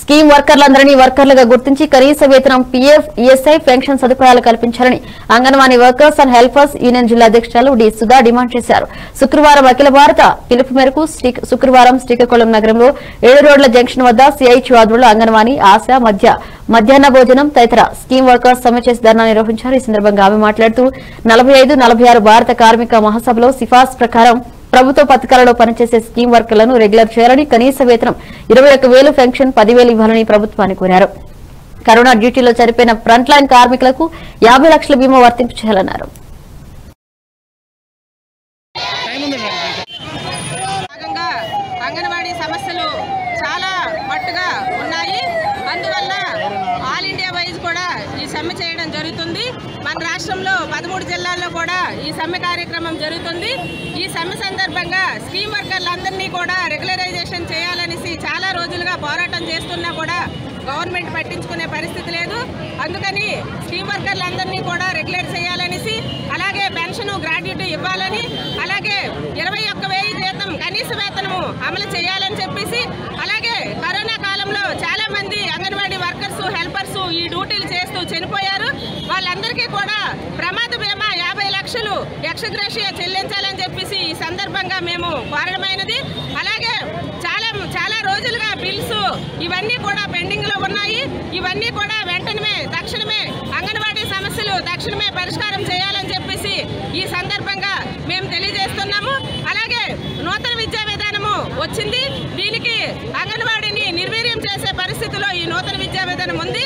scheme వర్కర్లందరినీ వర్కర్లుగా గుర్తించి కనీస వేతనం పీఎఫ్ ఈఎస్ఐ పెన్షన్ సదుపాయాలు కల్పించాలని anganwadi workers and helpers union జిల్లా అధ్యక్షురాలు డి సుధా డిమాండ్ చేశారు శుక్రవారం అఖిల భారత పిలుపు మేరకు శ్రీ- శుక్రవారం శ్రీకాకుళం నగరంలో ఏడు రోడ్ల జంక్షన్ వద్ద సిఐటి ఆధ్వర్యంలో అంగన్వాడీ ఆశ మధ్య మధ్యాహ్న భోజనం తదితర స్కీమ్ వర్కర్స్ సమ్మె చేసి ధర్నా నిర్వహించారు ఈ సందర్భంగా ఆమె మాట్లాడుతూ నలభై ఐదు నలభై ఆరు భారత కార్మిక మహాసభలో సిఫార్సు ప్రకారం ప్రభుత్వ పథకాలలో పనిచేసే స్కీమ్ వర్కర్లను రెగ్యులర్ చేయాలని కనీస వేతనం ఇరవై ఒక్క వేలు పెన్షన్ పదివేలు ఇవ్వాలని ప్రభుత్వాన్ని కోరారు కరోనా డ్యూటీలో చనిపోయిన ఫ్రంట్ లైన్ కార్మికులకు యాభై లక్షల బీమా వర్తింపు చేయాలన్నారు భాగంగా అంగన్వాడీ సమస్యలు చాలా మట్టుగా ఉన్నాయి అందువల్ల ఆల్ ఇండియా వైజ్ కూడా ఈ సమ్మె చేయడం జరుగుతుంది మన రాష్ట్రంలో పదమూడు జిల్లాల్లో కూడా ఈ సమ్మె కార్యక్రమం జరుగుతుంది ఈ సమ్మె సందర్భంగా స్కీమ్ వర్కర్లందరినీ కూడా రెగ్యులరైజేషన్ చేయాలనేసి చాలా రోజులుగా పోరాటం చేస్తున్నా కూడా గవర్నమెంట్ పట్టించుకునే పరిస్థితి లేదు అందుకని స్కీమ్ వర్కర్లందరినీ కూడా రెగ్యులర్ చేయాలనేసి అలాగే పెన్షన్ గ్రాడ్యుటీ ఇవ్వాలని అలాగే ఇరవై ఒక్క వెయ్యి జీతం కనీస వేతనము అమలు చేయాలని చెప్పేసి అలాగే కరోనా కాలంలో చాలా మంది అంగన్వాడీ వర్కర్స్ హెల్పర్స్ ఈ డ్యూటీలు చేస్తూ చనిపోయారు వాళ్ళందరికీ కూడా ప్రమాద బీమా యాభై లక్షలు యక్షగ్రేషియా చెల్లించాలని చెప్పేసి ఈ సందర్భంగా మేము కోరడమైనది అలాగే చాలా చాలా రోజులుగా బిల్స్ ఇవన్నీ కూడా పెండింగ్ లో ఉన్నాయి ఇవన్నీ కూడా వెంటనే తక్షణమే అంగన్వాడీ సమస్యలు తక్షణమే పరిష్కారం చేయాలని చెప్పేసి ఈ సందర్భంగా మేము తెలియజేస్తున్నాము అలాగే నూతన విద్యా విధానము వచ్చింది దీనికి అంగన్వాడీని నిర్వీర్యం చేసే పరిస్థితిలో ఈ నూతన విద్యా విధానం ఉంది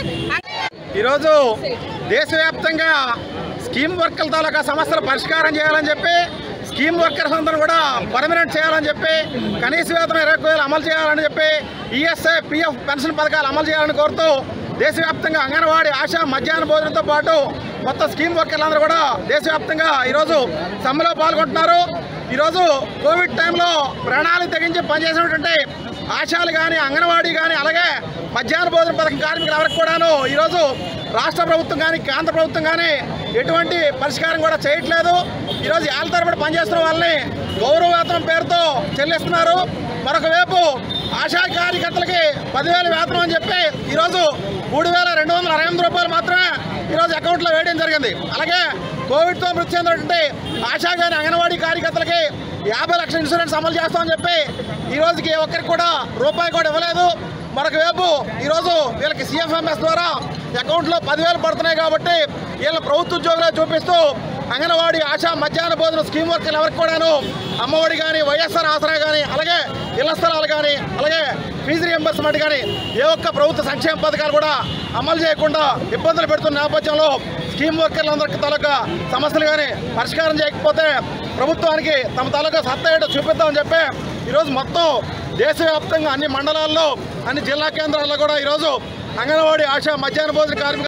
ఈరోజు దేశవ్యాప్తంగా స్కీమ్ వర్కర్ల తాలూకా సమస్యలు పరిష్కారం చేయాలని చెప్పి స్కీమ్ వర్కర్స్ అందరూ కూడా పర్మనెంట్ చేయాలని చెప్పి కనీస వేతనం ఇరవై ఒక్క వేలు అమలు చేయాలని చెప్పి ఈఎస్ఐ పిఎఫ్ పెన్షన్ పథకాలు అమలు చేయాలని కోరుతూ దేశవ్యాప్తంగా అంగన్వాడీ ఆశ మధ్యాహ్న భోజనంతో పాటు మొత్తం స్కీమ్ వర్కర్లందరూ కూడా దేశవ్యాప్తంగా ఈరోజు సమ్మెలో పాల్గొంటున్నారు ఈరోజు కోవిడ్ టైంలో ప్రాణాలు తెగించి పనిచేసినటువంటి ఆశాలు కానీ అంగన్వాడీ కానీ అలాగే మధ్యాహ్న భోజన పథకం కార్మికులు ఎవరికి కూడాను ఈరోజు రాష్ట్ర ప్రభుత్వం కానీ కేంద్ర ప్రభుత్వం కానీ ఎటువంటి పరిష్కారం కూడా చేయట్లేదు ఈరోజు ఏళ్ళ తరబడి పనిచేస్తున్న వాళ్ళని గౌరవ వేతనం పేరుతో చెల్లిస్తున్నారు మరొక వైపు ఆశా కార్యకర్తలకి పదివేల వేతనం అని చెప్పి ఈరోజు మూడు వేల రెండు వందల అరవై ఎనిమిది రూపాయలు మాత్రమే ఈరోజు అకౌంట్లో వేయడం జరిగింది అలాగే కోవిడ్తో మృతి చెందినటువంటి ఆశా గారి అంగన్వాడీ కార్యకర్తలకి యాభై లక్షల ఇన్సూరెన్స్ అమలు చేస్తామని చెప్పి ఈ రోజుకి ఏ ఒక్కరికి కూడా రూపాయి కూడా ఇవ్వలేదు మరొక వైపు ఈరోజు వీళ్ళకి సిఎఫ్ఎంఎస్ ద్వారా అకౌంట్లో పదివేలు పడుతున్నాయి కాబట్టి వీళ్ళ ప్రభుత్వ ఉద్యోగులే చూపిస్తూ అంగన్వాడీ ఆశా మధ్యాహ్న భోజనం స్కీమ్ వర్కర్లు ఎవరికి కూడాను అమ్మఒడి కానీ వైఎస్ఆర్ ఆసరా కానీ అలాగే ఇళ్ల స్థలాలు కానీ అలాగే ఫీజు రియంబర్స్మెంట్ కానీ ఏ ఒక్క ప్రభుత్వ సంక్షేమ పథకాలు కూడా అమలు చేయకుండా ఇబ్బందులు పెడుతున్న నేపథ్యంలో స్కీమ్ వర్కర్లందరికీ తాలూకా సమస్యలు కానీ పరిష్కారం చేయకపోతే ప్రభుత్వానికి తమ తాలూకా సత్తా ఏంటో చూపిద్దామని చెప్పి ఈరోజు మొత్తం దేశవ్యాప్తంగా అన్ని మండలాల్లో అన్ని జిల్లా కేంద్రాల్లో కూడా ఈరోజు అంగన్వాడీ ఆశా మధ్యాహ్న భోజన కార్మికులు